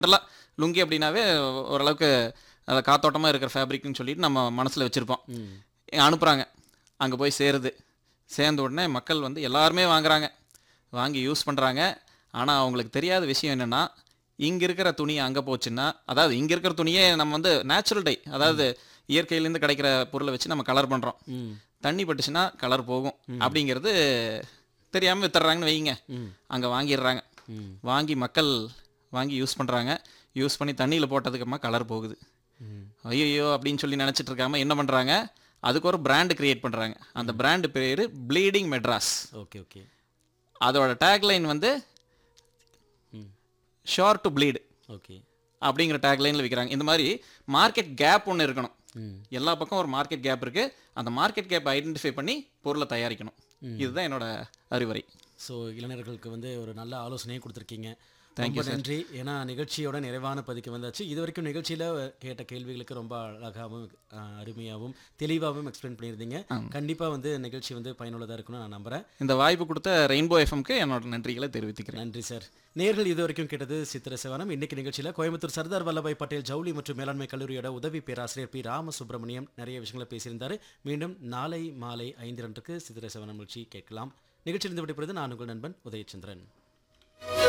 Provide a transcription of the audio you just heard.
ஜென்ரலாக லுங்கி அப்படின்னாவே ஓரளவுக்கு அதை காத்தோட்டமாக இருக்கிற ஃபேப்ரிக்னு சொல்லிட்டு நம்ம மனசில் வச்சுருப்போம் அனுப்புகிறாங்க அங்கே போய் சேருது சேர்ந்த உடனே மக்கள் வந்து எல்லாருமே வாங்குறாங்க வாங்கி யூஸ் பண்ணுறாங்க ஆனால் அவங்களுக்கு தெரியாத விஷயம் என்னென்னா இங்கே இருக்கிற துணி அங்கே போச்சுன்னா அதாவது இங்கே இருக்கிற துணியே நம்ம வந்து நேச்சுரல் டை அதாவது இயற்கையிலேருந்து கிடைக்கிற பொருளை வச்சு நம்ம கலர் பண்ணுறோம் ம் தண்ணி பட்டுச்சுன்னா கலர் போகும் அப்படிங்கிறது தெரியாமல் வித்துறாங்கன்னு வைங்க அங்கே வாங்கிடுறாங்க ம் வாங்கி மக்கள் வாங்கி யூஸ் பண்ணுறாங்க யூஸ் பண்ணி தண்ணியில் போட்டதுக்கப்புறமா கலர் போகுது ம் ஐயோ அப்படின்னு சொல்லி நினச்சிட்டு இருக்காம என்ன பண்ணுறாங்க அதுக்கு ஒரு பிராண்டு கிரியேட் பண்ணுறாங்க அந்த பிராண்டு பேர் ப்ளீடிங் மெட்ராஸ் ஓகே ஓகே அதோட டேக்லைன் வந்து ம் ஷோர் டு ப்ளீடு ஓகே அப்படிங்கிற டேக்லைனில் விற்கிறாங்க இந்த மாதிரி மார்க்கெட் கேப் ஒன்று இருக்கணும் ம் எல்லா பக்கம் ஒரு மார்க்கெட் கேப் இருக்குது அந்த மார்க்கெட் கேப் ஐடென்டிஃபை பண்ணி பொருளை தயாரிக்கணும் இதுதான் என்னோட அறிவுரை ஸோ இளைஞர்களுக்கு வந்து ஒரு நல்ல ஆலோசனையை கொடுத்துருக்கீங்க ரொம்ப நன்றி ஏன்னா நிகழ்ச்சியோட நிறைவான பதிக்கு வந்தாச்சு இது வரைக்கும் நிகழ்ச்சியில் கேட்ட கேள்விகளுக்கு ரொம்ப அழகாகவும் அஹ், அருமையாகவும் தெளிவாகவும் எக்ஸ்பிளைன் பண்ணியிருந்தீங்க கண்டிப்பாக வந்து நிகழ்ச்சி வந்து பயனுள்ளதாக இருக்கும்னு நான் நம்புகிறேன் இந்த வாய்ப்பு கொடுத்த ரெயின்போ எஃப்எம்க்கு என்னோட நன்றிகளை தெரிவித்துக்கிறேன் நன்றி சார் நேர்கள் இது வரைக்கும் கேட்டது சித்திர சிவனம் இன்னைக்கு நிகழ்ச்சியில் கோயம்புத்தூர் சர்தார் வல்லபாய் பட்டேல் ஜவுளி மற்றும் மேலாண்மை கல்லூரியோட உதவி பேராசிரியர் பி ராமசுப்ரமணியம் நிறைய விஷயங்களை பேசியிருந்தாரு மீண்டும் நாளை மாலை ஐந்து ரெண்டுக்கு சித்திர சிவனம் நிகழ்ச்சி கேட்கலாம் நிகழ்ச்சியிலிருந்து விடைபெறுவது நான் உங்கள் நண்பன் உதயச்சந்திரன்